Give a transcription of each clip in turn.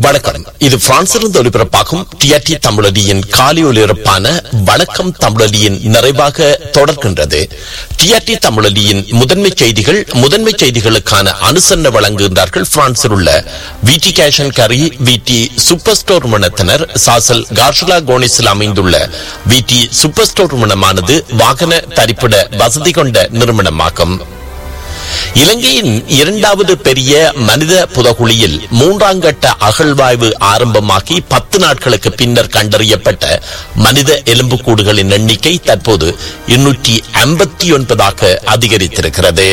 வணக்கம் இது பிரான்சிலிருந்து ஒலிபரப்பாகும் டிஆர்டி தமிழொலியின் காலை ஒலிபரப்பான வணக்கம் தமிழொலியின் நிறைவாக தொடர்கின்றது டிஆர்டி தமிழொலியின் முதன்மை செய்திகள் முதன்மை செய்திகளுக்கான அனுசரணை வழங்குகின்றார்கள் பிரான்சில் உள்ள விடி கேஷன் கரி விடி சூப்பர் ஸ்டோர் நிறுவனத்தினர் சாசல் கார்ஷலா கோனிஸில் அமைந்துள்ள விடி சூப்பர் ஸ்டோர் நிறுவனமானது வாகன தரிப்பிட வசதி கொண்ட நிறுவனமாகும் இலங்கையின் இரண்டாவது பெரிய மனித புதகுழியில் மூன்றாம் கட்ட அகழ்வாய்வு ஆரம்பமாகி பத்து நாட்களுக்கு பின்னர் கண்டறியப்பட்ட மனித எலும்புக்கூடுகளின் எண்ணிக்கை தற்போது இருநூற்றி ஐம்பத்தி ஒன்பதாக அதிகரித்திருக்கிறது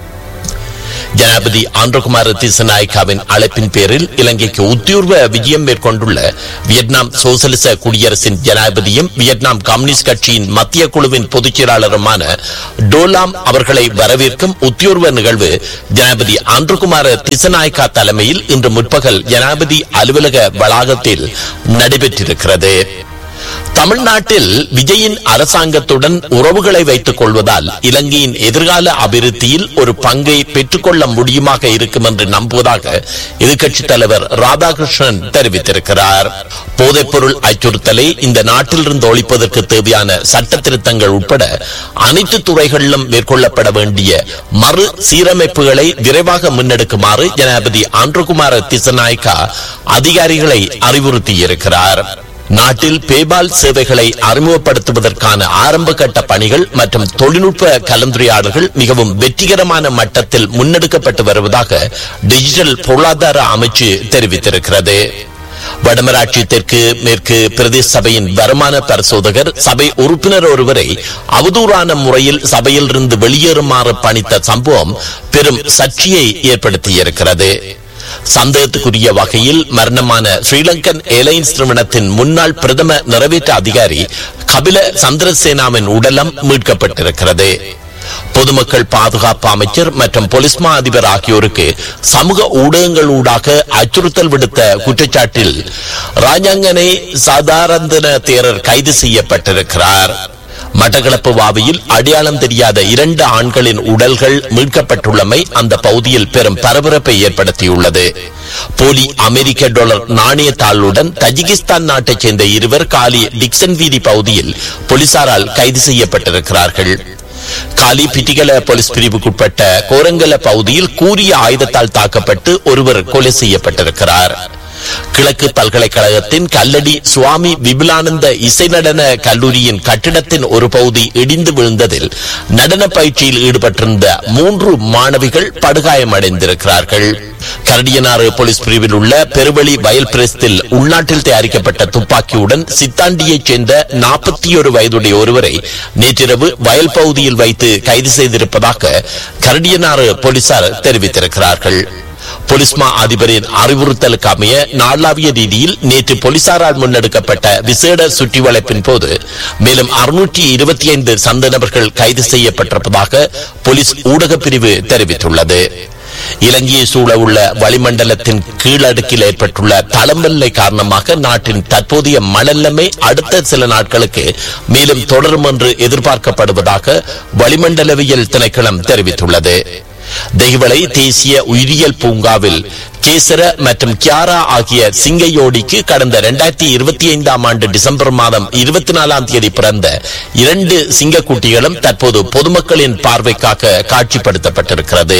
ஜனாபதி ஆந்திரகுமார திசநாயக்காவின் அழைப்பின் பேரில் இலங்கைக்கு உத்தியோர்வ விஜயம் மேற்கொண்டுள்ள வியட்நாம் சோசலிச குடியரசின் ஜனாதிபதியும் வியட்நாம் கம்யூனிஸ்ட் கட்சியின் மத்திய குழுவின் பொதுச் செயலாளருமான டோலாம் அவர்களை வரவேற்கும் உத்தியோர்வ நிகழ்வு ஜனாபதி ஆந்திரகுமார திசநாயக்கா தலைமையில் இன்று முற்பகல் ஜனாபதி அலுவலக வளாகத்தில் நடைபெற்றிருக்கிறது தமிழ்நாட்டில் விஜயின் அரசாங்கத்துடன் உறவுகளை வைத்துக் கொள்வதால் இலங்கையின் எதிர்கால அபிவிருத்தியில் ஒரு பங்கை பெற்றுக்கொள்ள முடியுமாக இருக்கும் என்று நம்புவதாக எதிர்க்கட்சித் தலைவர் ராதாகிருஷ்ணன் தெரிவித்திருக்கிறார் போதைப்பொருள் அச்சுறுத்தலை இந்த நாட்டிலிருந்து ஒழிப்பதற்கு தேவையான சட்ட திருத்தங்கள் உட்பட அனைத்து துறைகளிலும் மேற்கொள்ளப்பட வேண்டிய மறு சீரமைப்புகளை விரைவாக முன்னெடுக்குமாறு ஜனாதிபதி ஆந்திரகுமார திசநாயக்கா அதிகாரிகளை அறிவுறுத்தியிருக்கிறார் நாட்டில் பேபால் சேவைகளை அறிமுகப்படுத்துவதற்கான ஆரம்ப கட்ட பணிகள் மற்றும் தொழில்நுட்ப கலந்துரையாடல்கள் மிகவும் வெற்றிகரமான மட்டத்தில் முன்னெடுக்கப்பட்டு வருவதாக டிஜிட்டல் பொருளாதார அமைச்சு தெரிவித்திருக்கிறது வடமராட்சி தெற்கு மேற்கு பிரதேச சபையின் வருமான பரிசோதகர் சபை உறுப்பினர் ஒருவரை அவதூறான முறையில் சபையிலிருந்து வெளியேறுமாறு பணித்த சம்பவம் பெரும் சர்ச்சையை ஏற்படுத்தியிருக்கிறது சந்தேகத்துக்குரிய வகையில் மரணமான ஸ்ரீலங்கன் ஏர்லைன்ஸ் நிறுவனத்தின் முன்னாள் பிரதம நிறைவேற்ற அதிகாரி கபில சந்திரசேனாவின் உடலம் மீட்கப்பட்டிருக்கிறது பொதுமக்கள் பாதுகாப்பு அமைச்சர் மற்றும் போலீஸ் மா அதிபர் ஆகியோருக்கு சமூக ஊடகங்களூடாக அச்சுறுத்தல் விடுத்த குற்றச்சாட்டில் ராஜாங்கனை சாதாரந்தன தேரர் கைது செய்யப்பட்டிருக்கிறார் மட்டக்களப்பு வாவியில் அடையாளம் தெரியாத இரண்டு ஆண்களின் உடல்கள் மீட்கப்பட்டுள்ளமை அந்த பகுதியில் பெரும் பரபரப்பை ஏற்படுத்தியுள்ளது போலி அமெரிக்க டாலர் நாணயத்தாளுடன் தஜிகிஸ்தான் நாட்டைச் சேர்ந்த இருவர் காலி டிக்சன் வீதி பகுதியில் போலீசாரால் கைது செய்யப்பட்டிருக்கிறார்கள் காலி பிட்டிகல போலீஸ் பிரிவுக்குட்பட்ட கோரங்கல பகுதியில் கூறிய ஆயுதத்தால் தாக்கப்பட்டு ஒருவர் கொலை செய்யப்பட்டிருக்கிறார் கிழக்கு பல்கலைக்கழகத்தின் கல்லடி சுவாமி விபுலானந்த இசை நடன கல்லூரியின் கட்டிடத்தின் ஒரு பகுதி இடிந்து விழுந்ததில் நடன பயிற்சியில் ஈடுபட்டிருந்த மூன்று மாணவிகள் படுகாயமடைந்திருக்கிறார்கள் கரடியனாறு போலீஸ் பிரிவில் உள்ள பெருவழி வயல் பிரஸ்தில் உள்நாட்டில் தயாரிக்கப்பட்ட துப்பாக்கியுடன் சித்தாண்டியைச் சேர்ந்த நாற்பத்தி ஒரு வயதுடைய ஒருவரை நேற்றிரவு வயல் பகுதியில் வைத்து கைது செய்திருப்பதாக கரடியனாறு போலீசார் தெரிவித்திருக்கிறார்கள் பொலிஸ்மா அதிபரின் அறிவுறுத்தலுக்கு அமைய நாளாவிய ரீதியில் நேற்று போலீசாரால் முன்னெடுக்கப்பட்ட விசேட சுற்றி வளைப்பின் போது மேலும் அறுநூற்றி இருபத்தி ஐந்து சந்த நபர்கள் கைது செய்யப்பட்டிருப்பதாக போலீஸ் ஊடகப் பிரிவு தெரிவித்துள்ளது இலங்கையை சூழ உள்ள வளிமண்டலத்தின் கீழடுக்கில் ஏற்பட்டுள்ள தளம்பல்லை காரணமாக நாட்டின் தற்போதைய மழல்லமை அடுத்த சில நாட்களுக்கு மேலும் தொடரும் என்று எதிர்பார்க்கப்படுவதாக வளிமண்டலவியல் திணைக்களம் தெரிவித்துள்ளது தெய்வளை தேசிய உயிரியல் பூங்காவில் கேசர மற்றும் கியாரா ஆகிய சிங்கையோடிக்கு கடந்த இரண்டாயிரத்தி இருபத்தி ஐந்தாம் ஆண்டு டிசம்பர் மாதம் இருபத்தி நாலாம் தேதி பிறந்த இரண்டு சிங்கக்குட்டிகளும் தற்போது பொதுமக்களின் பார்வைக்காக காட்சிப்படுத்தப்பட்டிருக்கிறது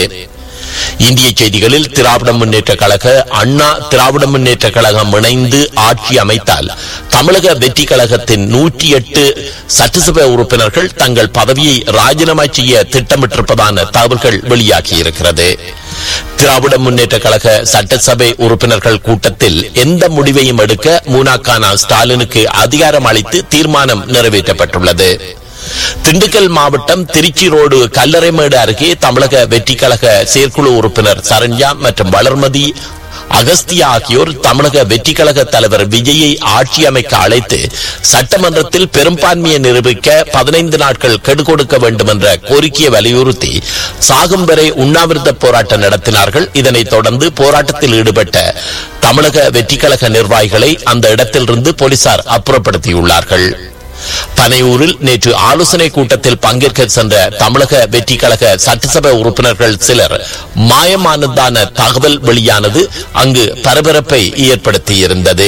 இந்திய செய்திகளில் திராவிட முன்னேற்ற கழக அண்ணா திராவிட முன்னேற்ற கழகம் இணைந்து ஆட்சி அமைத்தால் தமிழக வெற்றி கழகத்தின் நூற்றி எட்டு சட்டசபை உறுப்பினர்கள் தங்கள் பதவியை ராஜினாமா செய்ய திட்டமிட்டிருப்பதான தகவல்கள் வெளியாகியிருக்கிறது திராவிட முன்னேற்ற கழக சட்டசபை உறுப்பினர்கள் கூட்டத்தில் எந்த முடிவையும் எடுக்க மூனாக்கானா ஸ்டாலினுக்கு அதிகாரம் அளித்து தீர்மானம் நிறைவேற்றப்பட்டுள்ளது திண்டுக்கல் மாவட்டம் திருச்சி ரோடு கல்லறைமேடு அருகே தமிழக வெற்றி கழக செயற்குழு உறுப்பினர் சரண்யா மற்றும் வளர்மதி அகஸ்தியா ஆகியோர் தமிழக வெற்றி கழக தலைவர் விஜயை ஆட்சி அமைக்க அழைத்து சட்டமன்றத்தில் பெரும்பான்மையை நிரூபிக்க பதினைந்து நாட்கள் கெடு கொடுக்க வேண்டும் என்ற கோரிக்கையை வலியுறுத்தி சாகும் வரை உண்ணாவிரத போராட்டம் நடத்தினார்கள் இதனைத் தொடர்ந்து போராட்டத்தில் ஈடுபட்ட தமிழக வெற்றி கழக நிர்வாகிகளை அந்த இடத்திலிருந்து போலீசார் அப்புறப்படுத்தியுள்ளார்கள் பனையூரில் நேற்று ஆலோசனை கூட்டத்தில் பங்கேற்க சென்ற தமிழக வெற்றி கழக சட்டசபை உறுப்பினர்கள் சிலர் மாயமானதான தகவல் வெளியானது அங்கு பரபரப்பை ஏற்படுத்தியிருந்தது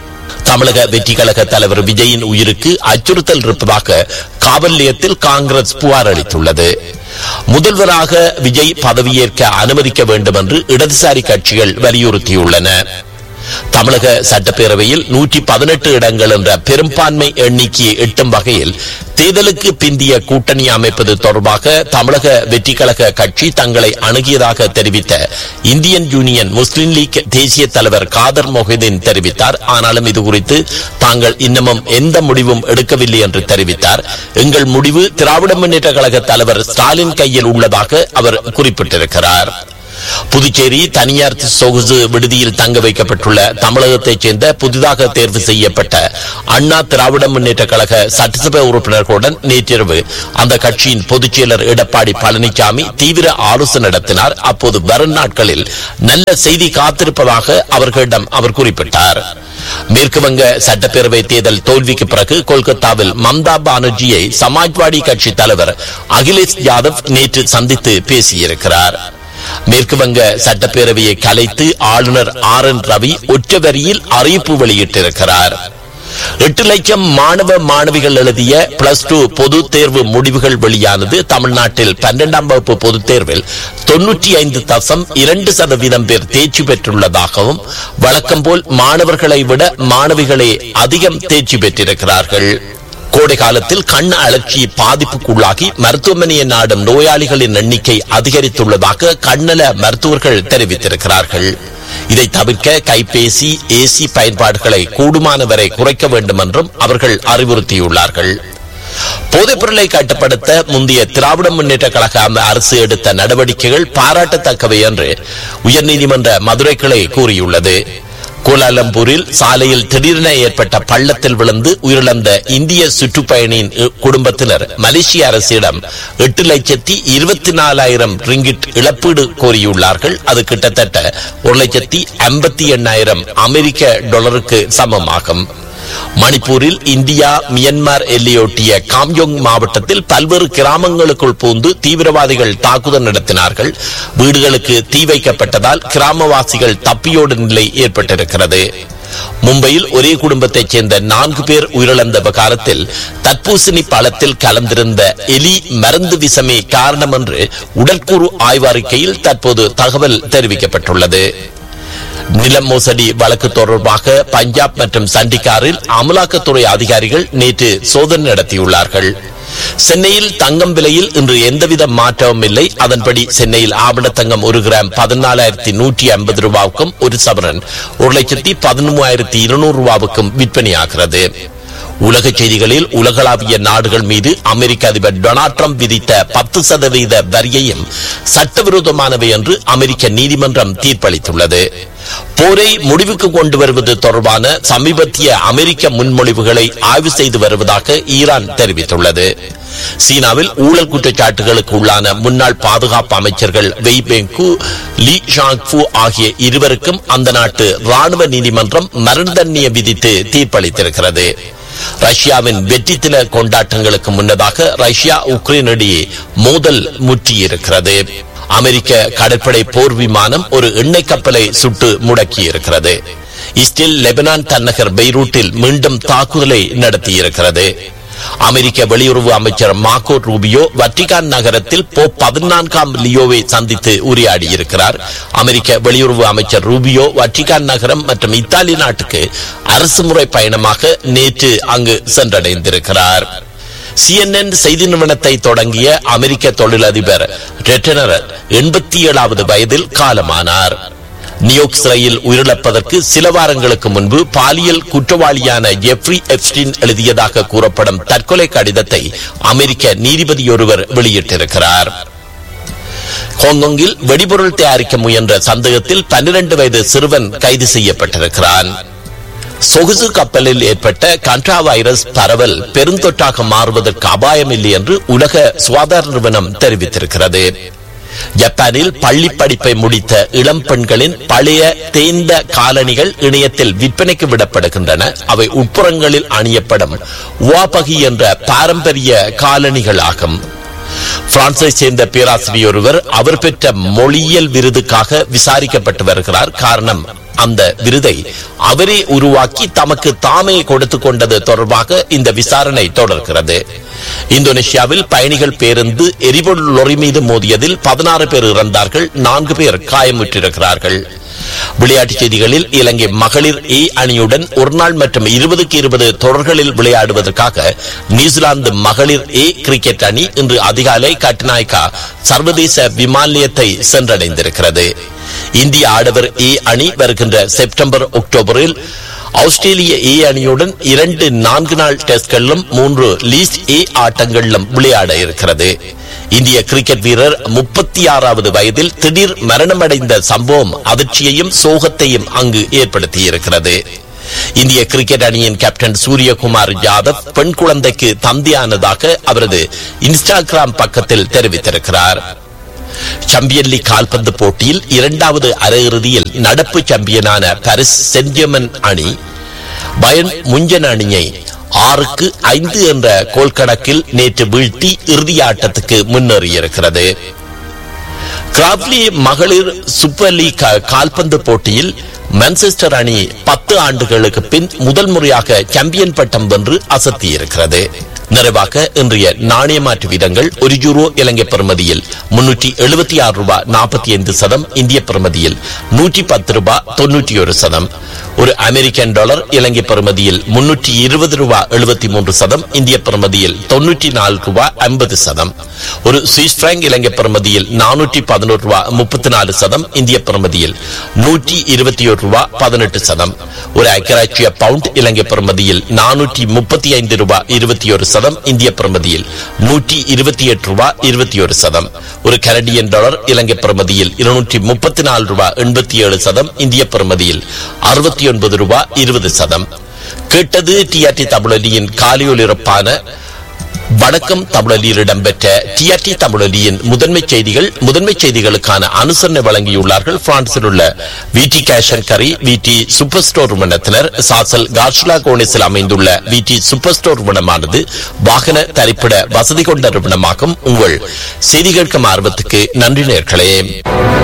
தமிழக வெற்றி கழக தலைவர் விஜயின் உயிருக்கு அச்சுறுத்தல் இருப்பதாக காவல் நிலையத்தில் காங்கிரஸ் புகார் அளித்துள்ளது முதல்வராக விஜய் பதவியேற்க அனுமதிக்க வேண்டும் என்று இடதுசாரி கட்சிகள் வலியுறுத்தியுள்ளன தமிழக சட்டப்பேரவையில் நூற்றி பதினெட்டு இடங்கள் என்ற பெரும்பான்மை எண்ணிக்கையை எட்டும் வகையில் தேர்தலுக்கு பிந்திய கூட்டணி அமைப்பது தொடர்பாக தமிழக வெற்றி கழக கட்சி தங்களை அணுகியதாக தெரிவித்த இந்தியன் யூனியன் முஸ்லிம் லீக் தேசிய தலைவர் காதர் மொஹிதீன் தெரிவித்தார் ஆனாலும் இது குறித்து தாங்கள் இன்னமும் எந்த முடிவும் எடுக்கவில்லை என்று தெரிவித்தார் எங்கள் முடிவு திராவிட முன்னேற்ற கழக தலைவர் ஸ்டாலின் கையில் உள்ளதாக அவர் குறிப்பிட்டிருக்கிறார் புதுச்சேரி தனியார் சொகுசு விடுதியில் தங்க வைக்கப்பட்டுள்ள தமிழகத்தைச் சேர்ந்த புதிதாக தேர்வு செய்யப்பட்ட அண்ணா திராவிட முன்னேற்ற கழக சட்டசபை உறுப்பினர்களுடன் நேற்றிரவு அந்த கட்சியின் பொதுச் செயலர் எடப்பாடி பழனிசாமி தீவிர ஆலோசனை நடத்தினார் அப்போது வரும் நாட்களில் நல்ல செய்தி காத்திருப்பதாக அவர்களிடம் அவர் குறிப்பிட்டார் மேற்கு வங்க சட்டப்பேரவை தேர்தல் தோல்விக்கு பிறகு கொல்கத்தாவில் மம்தா பானர்ஜியை சமாஜ்வாடி கட்சி தலைவர் அகிலேஷ் யாதவ் நேற்று சந்தித்து பேசியிருக்கிறார் மேற்கு வங்க சட்டப்பேரவையை கலைத்து ஆளுநர் ஆர் என் ரவி ஒற்ற வரியில் அறிவிப்பு வெளியிட்டிருக்கிறார் எட்டு லட்சம் மாணவ மாணவிகள் எழுதிய பிளஸ் டூ பொது தேர்வு முடிவுகள் வெளியானது தமிழ்நாட்டில் பன்னெண்டாம் வகுப்பு பொதுத் தேர்வில் தொன்னூற்றி ஐந்து தசம் இரண்டு சதவீதம் பேர் தேர்ச்சி பெற்றுள்ளதாகவும் வழக்கம் போல் மாணவர்களை விட மாணவிகளே அதிகம் தேர்ச்சி பெற்றிருக்கிறார்கள் கோடை காலத்தில் கண் அழற்சி பாதிப்புக்குள்ளாகி மருத்துவமனையை நாடும் நோயாளிகளின் எண்ணிக்கை அதிகரித்துள்ளதாக கண்ணல மருத்துவர்கள் தெரிவித்திருக்கிறார்கள் இதை தவிர்க்க கைபேசி ஏசி பயன்பாடுகளை கூடுமானவரை குறைக்க வேண்டும் என்றும் அவர்கள் அறிவுறுத்தியுள்ளார்கள் போதைப் பொருளை கட்டுப்படுத்த முந்தைய திராவிட முன்னேற்ற கழக அரசு எடுத்த நடவடிக்கைகள் பாராட்டத்தக்கவை என்று உயர்நீதிமன்ற மதுரை கிளை கூறியுள்ளது கோலாலம்பூரில் சாலையில் திடீரென ஏற்பட்ட பள்ளத்தில் விழுந்து உயிரிழந்த இந்திய சுற்றுப்பயணியின் குடும்பத்தினர் மலேசிய அரசிடம் எட்டு லட்சத்தி இருபத்தி நாலாயிரம் ரிங்கிட் இழப்பீடு கோரியுள்ளார்கள் அது கிட்டத்தட்ட ஒரு லட்சத்தி ஐம்பத்தி எண்ணாயிரம் அமெரிக்க டாலருக்கு சமமாகும் மணிப்பூரில் இந்தியா மியன்மார் எல்லையொட்டிய காம்யோங் மாவட்டத்தில் பல்வேறு கிராமங்களுக்குள் பூந்து தீவிரவாதிகள் தாக்குதல் நடத்தினார்கள் வீடுகளுக்கு தீ வைக்கப்பட்டதால் கிராமவாசிகள் தப்பியோடு நிலை ஏற்பட்டிருக்கிறது மும்பையில் ஒரே குடும்பத்தைச் சேர்ந்த நான்கு பேர் உயிரிழந்த விவகாரத்தில் தற்பூசணி பழத்தில் கலந்திருந்த எலி மருந்து விஷமே காரணம் என்று உடற்கூறு ஆய்வறிக்கையில் தற்போது தகவல் தெரிவிக்கப்பட்டுள்ளது நில மோசடி வழக்கு தொடர்பாக பஞ்சாப் மற்றும் சண்டிகாரில் அமலாக்கத்துறை அதிகாரிகள் நேற்று சோதனை நடத்தியுள்ளார்கள் சென்னையில் தங்கம் விலையில் இன்று எந்தவித மாற்றமும் இல்லை அதன்படி சென்னையில் ஆவண தங்கம் ஒரு கிராம் பதினாலாயிரத்தி நூற்றி ஐம்பது ரூபாவுக்கும் ஒரு சவரன் ஒரு லட்சத்தி பதிமூவாயிரத்தி இருநூறு ரூபாவுக்கும் விற்பனையாகிறது உலக செய்திகளில் உலகளாவிய நாடுகள் மீது அமெரிக்க அதிபர் டொனால்ட் ட்ரம்ப் விதித்த பத்து சதவீத வரியையும் சட்டவிரோதமானவை என்று அமெரிக்க நீதிமன்றம் தீர்ப்பளித்துள்ளது போரை முடிவுக்கு கொண்டு வருவது தொடர்பான சமீபத்திய அமெரிக்க முன்மொழிவுகளை ஆய்வு செய்து வருவதாக ஈரான் தெரிவித்துள்ளது சீனாவில் ஊழல் குற்றச்சாட்டுகளுக்கு உள்ளான முன்னாள் பாதுகாப்பு அமைச்சர்கள் வெய் பெங்கு லீ ஷாங்ஃபு ஆகிய இருவருக்கும் அந்த நாட்டு ராணுவ நீதிமன்றம் மரண தண்டனை விதித்து தீர்ப்பளித்திருக்கிறது ரஷ்யாவின் வெற்றி தின கொண்டாட்டங்களுக்கு முன்னதாக ரஷ்யா உக்ரைன் இடையே மோதல் முற்றியிருக்கிறது அமெரிக்க கடற்படை போர் விமானம் ஒரு எண்ணெய் கப்பலை சுட்டு முடக்கியிருக்கிறது இஸ்ரேல் லெபனான் தன்னகர் பெய்ரூட்டில் மீண்டும் தாக்குதலை நடத்தியிருக்கிறது அமெரிக்க வெளியுறவு அமைச்சர் மார்கோ ரூபியோ வட்டிகான் நகரத்தில் போ பதினான்காம் லியோவை சந்தித்து உரையாடியிருக்கிறார் அமெரிக்க வெளியுறவு அமைச்சர் ரூபியோ வட்டிகான் நகரம் மற்றும் இத்தாலி நாட்டுக்கு அரசுமுறை பயணமாக நேற்று அங்கு சென்றடைந்திருக்கிறார் சிஎன்என் செய்தி நிறுவனத்தை தொடங்கிய அமெரிக்க தொழிலதிபர் ரெட்டனர் எண்பத்தி ஏழாவது வயதில் காலமானார் நியோக் சிறையில் உயிரிழப்பதற்கு சில வாரங்களுக்கு முன்பு பாலியல் குற்றவாளியான ஜெப்ரி எப்ஸ்டின் எழுதியதாக கூறப்படும் தற்கொலை கடிதத்தை அமெரிக்க நீதிபதியொருவர் வெளியிட்டிருக்கிறார் ஹாங்காங்கில் வெடிபொருள் தயாரிக்க முயன்ற சந்தேகத்தில் பன்னிரண்டு வயது சிறுவன் கைது செய்யப்பட்டிருக்கிறான் சொகுசு கப்பலில் ஏற்பட்ட கண்ட்ரா வைரஸ் பரவல் பெருந்தொற்றாக மாறுவதற்கு அபாயம் இல்லை என்று உலக சுகாதார நிறுவனம் தெரிவித்திருக்கிறது ஜப்பானில் பள்ளி படிப்பை முடித்த இளம் பெண்களின் பழைய தேய்ந்த காலணிகள் இணையத்தில் விற்பனைக்கு விடப்படுகின்றன அவை உட்புறங்களில் அணியப்படும் வாபகி என்ற பாரம்பரிய காலணிகளாகும் பிரான்சை சேர்ந்த பேராசிரியர் ஒருவர் அவர் பெற்ற மொழியியல் விருதுக்காக விசாரிக்கப்பட்டு வருகிறார் காரணம் அந்த விருதை அவரே உருவாக்கி தமக்கு தாமே கொடுத்து கொண்டது தொடர்பாக இந்த விசாரணை தொடர்கிறது இந்தோனேஷியாவில் பயணிகள் பேருந்து எரிபொருள் லொரி மீது மோதியதில் பதினாறு பேர் இறந்தார்கள் நான்கு பேர் காயமுற்றிருக்கிறார்கள் விளையாட்டுச் செய்திகளில் இலங்கை மகளிர் ஏ அணியுடன் ஒருநாள் மற்றும் இருபதுக்கு இருபது தொடர்களில் விளையாடுவதற்காக நியூசிலாந்து மகளிர் ஏ கிரிக்கெட் அணி இன்று அதிகாலை கட்டுநாயக்கா சர்வதேச விமான நிலையத்தை சென்றடைந்திருக்கிறது இந்திய ஆடவர் ஏ அணி வருகின்ற செப்டம்பர் அக்டோபரில் ஆஸ்திரேலிய ஏ அணியுடன் இரண்டு நான்கு நாள் டெஸ்ட்களிலும் மூன்று லீஸ்ட் ஏ ஆட்டங்களிலும் விளையாட இருக்கிறது இந்திய கிரிக்கெட் வீரர் முப்பத்தி ஆறாவது வயதில் திடீர் மரணமடைந்த சம்பவம் அதிர்ச்சியையும் சோகத்தையும் அங்கு ஏற்படுத்தியிருக்கிறது இந்திய கிரிக்கெட் அணியின் கேப்டன் சூரியகுமார் யாதவ் பெண் குழந்தைக்கு தந்தையானதாக அவரது இன்ஸ்டாகிராம் பக்கத்தில் தெரிவித்திருக்கிறார் சாம்பியன் லீக் கால்பந்து போட்டியில் இரண்டாவது அரையிறுதியில் நடப்பு சாம்பியனான பாரிஸ் சென்ட் அணி பயன் முஞ்சன் அணியை ஆறுக்கு ஐந்து என்ற கோல் கணக்கில் நேற்று வீழ்த்தி இறுதி ஆட்டத்துக்கு முன்னேறியிருக்கிறது கிராப்லி மகளிர் சூப்பர் லீக் கால்பந்து போட்டியில் மான்செஸ்டர் அணி பத்து ஆண்டுகளுக்கு பின் முதல் முறையாக சாம்பியன் பட்டம் வென்று அசத்தியிருக்கிறது நிறைவாக இன்றைய நாணய மாற்று வீதங்கள் ஒரு யூரோ இலங்கை பெறுமதியில் முன்னூற்றி எழுபத்தி ஆறு ரூபாய் நாற்பத்தி ஐந்து சதம் இந்திய பெறுமதியில் நூற்றி பத்து ரூபாய் தொன்னூற்றி ஒரு சதம் ஒரு அமெரிக்கன் டாலர் இலங்கை பெறுமதியில் முன்னூற்றி இருபது ரூபாய் எழுபத்தி மூன்று சதம் இந்திய பெறுமதியில் தொன்னூற்றி நாலு ரூபாய் ஐம்பது சதம் ஒரு சுவிஸ் பிராங்க் இலங்கை பெறுமதியில் நானூற்றி பதினோரு ரூபாய் முப்பத்தி நாலு சதம் இந்திய பெறுமதியில் நூற்றி இருபத்தி ஒரு ரூபாய் பதினெட்டு சதம் ஒரு ஐக்கராட்சிய பவுண்ட் இலங்கை பெறுமதியில் நானூற்றி முப்பத்தி ஐந்து ரூபாய் இருபத்தி ஒரு சதம் இந்திய பிரமதியில் நூற்றி இருபத்தி எட்டு ரூபாய் இருபத்தி ஒரு சதம் ஒரு கனடியன் டாலர் இலங்கை பிரமதியில் இருநூற்றி முப்பத்தி நாலு ரூபாய் எண்பத்தி ஏழு சதம் இந்திய பிரமதியில் அறுபத்தி ஒன்பது ரூபாய் இருபது சதம் கேட்டது டிஆர்டி தமிழொலியின் காலியொலிரப்பான வணக்கம் தமிழலியில் இடம்பெற்ற டிஆர்டி தமிழலியின் முதன்மை செய்திகள் முதன்மை செய்திகளுக்கான அனுசரணை வழங்கியுள்ளார்கள் பிரான்சில் உள்ள விடி கேஷன் கரி விடி சூப்பர் ஸ்டோர் நிறுவனத்தினர் சாசல் கார்ஷ்லா கோனிஸில் அமைந்துள்ள விடி சூப்பர் ஸ்டோர் நிறுவனமானது வாகன தரிப்பிட வசதி கொண்ட நிறுவனமாகும் உங்கள் செய்தி கேட்கும் ஆர்வத்துக்கு நன்றி நேர்களே